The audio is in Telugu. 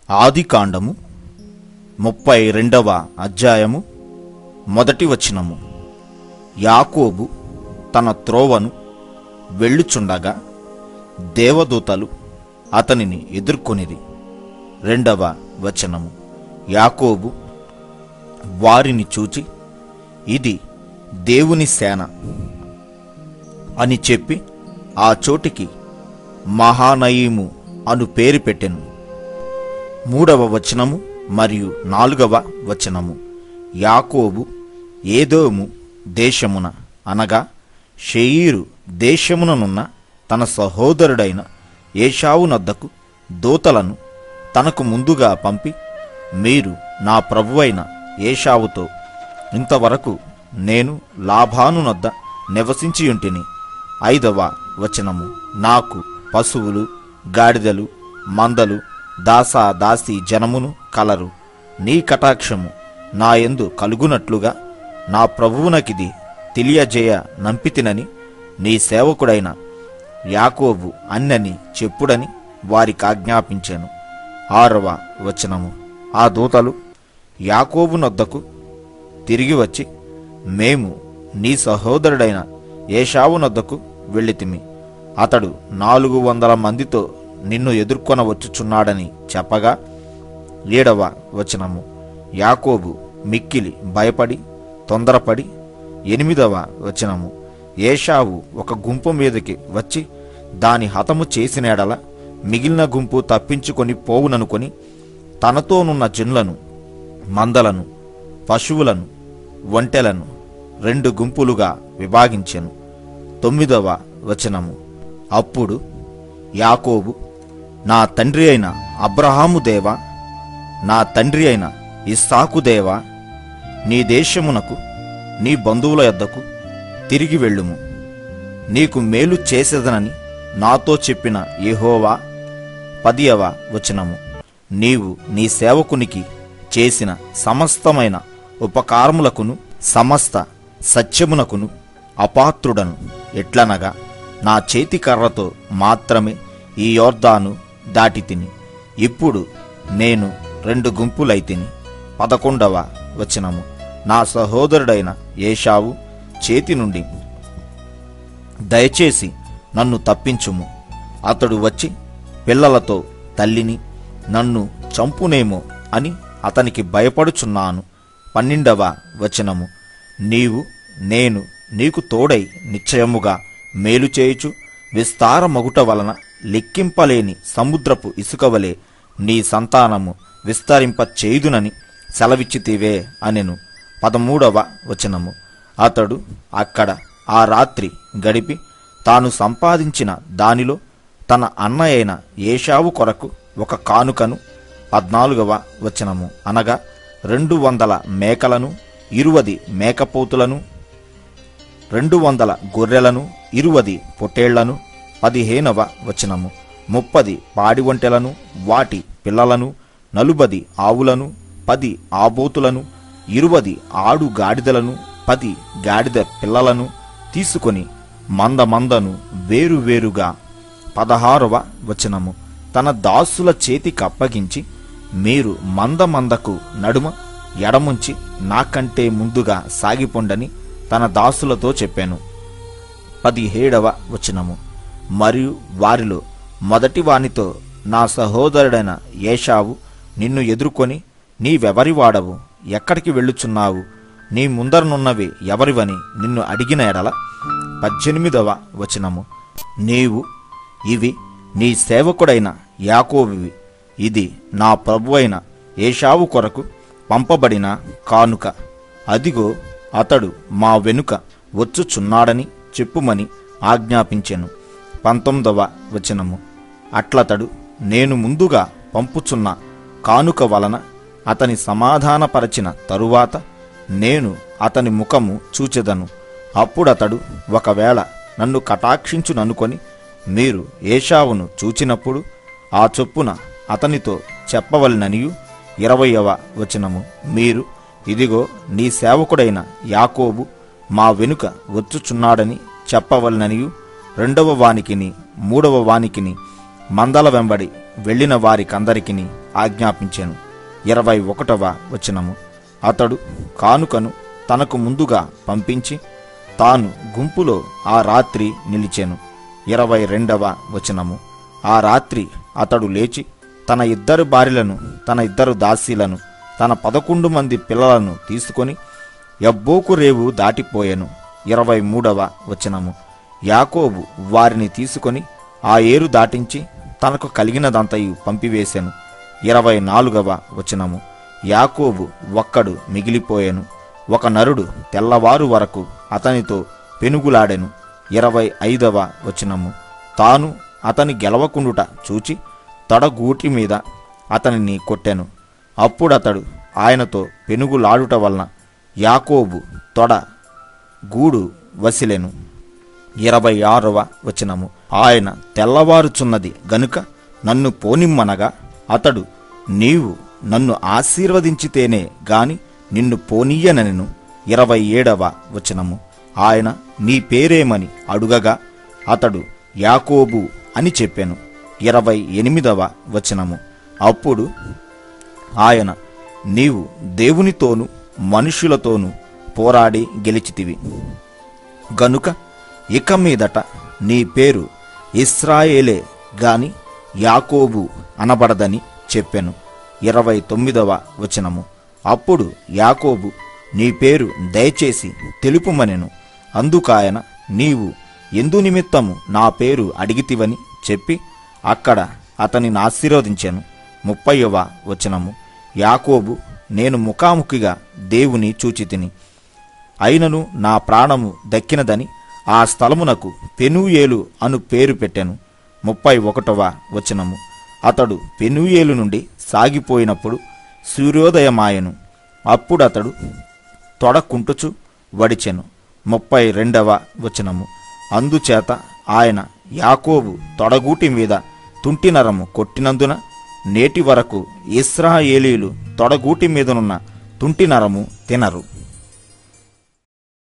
ఆదికాండము ముప్పై రెండవ అధ్యాయము మొదటి వచనము యాకోబు తన త్రోవను వెళ్ళుచుండగా దేవదూతలు అతనిని ఎదుర్కొనిరి రెండవ వచనము యాకోబు వారిని చూచి ఇది దేవుని సేన అని చెప్పి ఆ చోటికి మహానయీము అను పేరు పెట్టెను మూడవ వచనము మరియు నాలుగవ వచనము యాకోబు ఏదోము దేశమున అనగా షెయీరు దేశముననున్న తన సహోదరుడైన ఏషావునద్దకు దూతలను తనకు ముందుగా పంపి మీరు నా ప్రభువైన ఏషావుతో ఇంతవరకు నేను లాభానునొద్ద నివసించియుంటిని ఐదవ వచనము నాకు పశువులు గాడిదలు మందలు దాసా దాసి జనమును కలరు నీ కటాక్షము నా యందు కలుగునట్లుగా నా ప్రభువునకిది తెలియజేయ నంపితినని నీ సేవకుడైన యాకోబు అన్నని చెప్పుడని వారికి ఆజ్ఞాపించాను ఆరవ వచనము ఆ దూతలు యాకోబునొద్దకు తిరిగి వచ్చి మేము నీ సహోదరుడైన ఏషావునొద్దకు వెళ్ళితిమి అతడు నాలుగు వందల మందితో నిన్ను ఎదుర్కొన వచ్చుచున్నాడని చెప్పగా ఏడవ వచనము యాకోబు మిక్కిలి భయపడి తొందరపడి ఎనిమిదవ వచనము ఏషావు ఒక గుంపు మీదకి వచ్చి దాని హతము చేసినేడల మిగిలిన గుంపు తప్పించుకొని పోవుననుకొని తనతోనున్న జనులను మందలను పశువులను ఒంటెలను రెండు గుంపులుగా విభాగించెను తొమ్మిదవ వచనము అప్పుడు యాకోబు నా తండ్రి అయిన అబ్రహాము దేవా నా తండ్రి అయిన ఇస్సాకు దేవా నీ దేశమునకు నీ బంధువుల యొద్దకు తిరిగి వెళ్ళుము నీకు మేలు చేసేదనని నాతో చెప్పిన యెహోవా పదియవ వచనము నీవు నీ సేవకునికి చేసిన సమస్తమైన ఉపకారములకును సమస్త సత్యమునకును అపాత్రుడను ఎట్లనగా నా చేతి కర్రతో మాత్రమే ఈ యోర్దాను దాటి తిని ఇప్పుడు నేను రెండు గుంపులైతిని పదకొండవ వచనము నా సహోదరుడైన ఏషావు చేతి నుండి దయచేసి నన్ను తప్పించుము అతడు వచ్చి పిల్లలతో తల్లిని నన్ను చంపునేమో అని అతనికి భయపడుచున్నాను పన్నెండవ వచనము నీవు నేను నీకు తోడై నిశ్చయముగా మేలు చేయుచు విస్తారమగుట వలన లెక్కింపలేని సముద్రపు ఇసుకవలే నీ సంతానము విస్తరింప చేయుదునని సెలవిచ్చితివే అనెను పదమూడవ వచనము అతడు అక్కడ ఆ రాత్రి గడిపి తాను సంపాదించిన దానిలో తన అన్నయైన ఏషావు కొరకు ఒక కానుకను పద్నాలుగవ వచనము అనగా రెండు వందల మేకలను ఇరువది మేకపోతులను రెండు వందల గొర్రెలను ఇరువది పొట్టేళ్లను పదిహేనవ వచనము ముప్పది పాడి ఒంటెలను వాటి పిల్లలను నలుబది ఆవులను పది ఆబోతులను ఇరువది ఆడు గాడిదలను పది గాడిద పిల్లలను తీసుకొని మంద మందను వేరువేరుగా పదహారవ వచనము తన దాసుల చేతికి అప్పగించి మీరు మంద మందకు నడుమ ఎడముంచి నాకంటే ముందుగా సాగిపోండని తన దాసులతో చెప్పాను పదిహేడవ వచనము మరియు వారిలో మొదటి వానితో నా సహోదరుడైన ఏషావు నిన్ను ఎదుర్కొని నీవెవరి వాడవు ఎక్కడికి వెళ్ళుచున్నావు నీ ముందరనున్నవి ఎవరివని నిన్ను అడిగిన ఎడల పద్దెనిమిదవ వచనము నీవు ఇవి నీ సేవకుడైన యాకోబువి ఇది నా ప్రభువైన ఏషావు కొరకు పంపబడిన కానుక అదిగో అతడు మా వెనుక వచ్చుచున్నాడని చెప్పుమని ఆజ్ఞాపించెను పంతొమ్మిదవ వచనము అట్లతడు నేను ముందుగా పంపుచున్న కానుక వలన అతని సమాధానపరచిన తరువాత నేను అతని ముఖము చూచెదను అప్పుడతడు ఒకవేళ నన్ను కటాక్షించుననుకొని మీరు ఏషావును చూచినప్పుడు ఆ చొప్పున అతనితో చెప్పవలననియు ఇరవయవ వచనము మీరు ఇదిగో నీ సేవకుడైన యాకోబు మా వెనుక వచ్చుచున్నాడని చెప్పవలననియు రెండవ వానికిని మూడవ వానికిని మందల వెంబడి వెళ్ళిన వారికందరికిని ఆజ్ఞాపించాను ఇరవై ఒకటవ వచనము అతడు కానుకను తనకు ముందుగా పంపించి తాను గుంపులో ఆ రాత్రి నిలిచెను ఇరవై రెండవ వచనము ఆ రాత్రి అతడు లేచి తన ఇద్దరు భార్యలను తన ఇద్దరు దాసీలను తన పదకొండు మంది పిల్లలను తీసుకొని యబ్బోకు రేవు దాటిపోయెను ఇరవై మూడవ వచనము యాకోబు వారిని తీసుకొని ఆ ఏరు దాటించి తనకు కలిగినదంతయు పంపివేశెను ఇరవై నాలుగవ వచనము యాకోబు ఒక్కడు మిగిలిపోయెను ఒక నరుడు తెల్లవారు వరకు అతనితో పెనుగులాడెను ఇరవై ఐదవ వచనము తాను అతని గెలవకుండుట చూచి తొడగూటి మీద అతనిని కొట్టెను అప్పుడతడు ఆయనతో పెనుగులాడుట వలన యాకోబు తొడ గూడు వసిలెను ఇరవై ఆరవ వచనము ఆయన తెల్లవారుచున్నది గనుక నన్ను పోనిమ్మనగా అతడు నీవు నన్ను ఆశీర్వదించితేనే గాని నిన్ను పోనీయనెను ఇరవై ఏడవ వచనము ఆయన నీ పేరేమని అడుగగా అతడు యాకోబు అని చెప్పాను ఇరవై ఎనిమిదవ వచనము అప్పుడు ఆయన నీవు దేవునితోనూ మనుషులతోనూ పోరాడి గెలిచితివి గనుక ఇక మీదట నీ పేరు ఇస్రాయేలే గాని యాకోబు అనబడదని చెప్పెను ఇరవై తొమ్మిదవ వచనము అప్పుడు యాకోబు నీ పేరు దయచేసి తెలుపుమనెను అందుకాయన నీవు ఎందు నిమిత్తము నా పేరు అడిగితివని చెప్పి అక్కడ అతనిని ఆశీర్వదించాను ముప్పైవ వచనము యాకోబు నేను ముఖాముఖిగా దేవుని చూచితిని అయినను నా ప్రాణము దక్కినదని ఆ స్థలమునకు పెనూయేలు అను పేరు పెట్టెను ముప్పై ఒకటవ వచనము అతడు పెనూయేలు నుండి సాగిపోయినప్పుడు సూర్యోదయమాయెను అప్పుడతడు తొడకుంటుచు వడిచెను ముప్పై రెండవ వచనము అందుచేత ఆయన యాకోబు తొడగూటి మీద తుంటినరము కొట్టినందున నేటి వరకు ఇస్రాయేలీలు తొడగూటి మీదనున్న తుంటినరము తినరు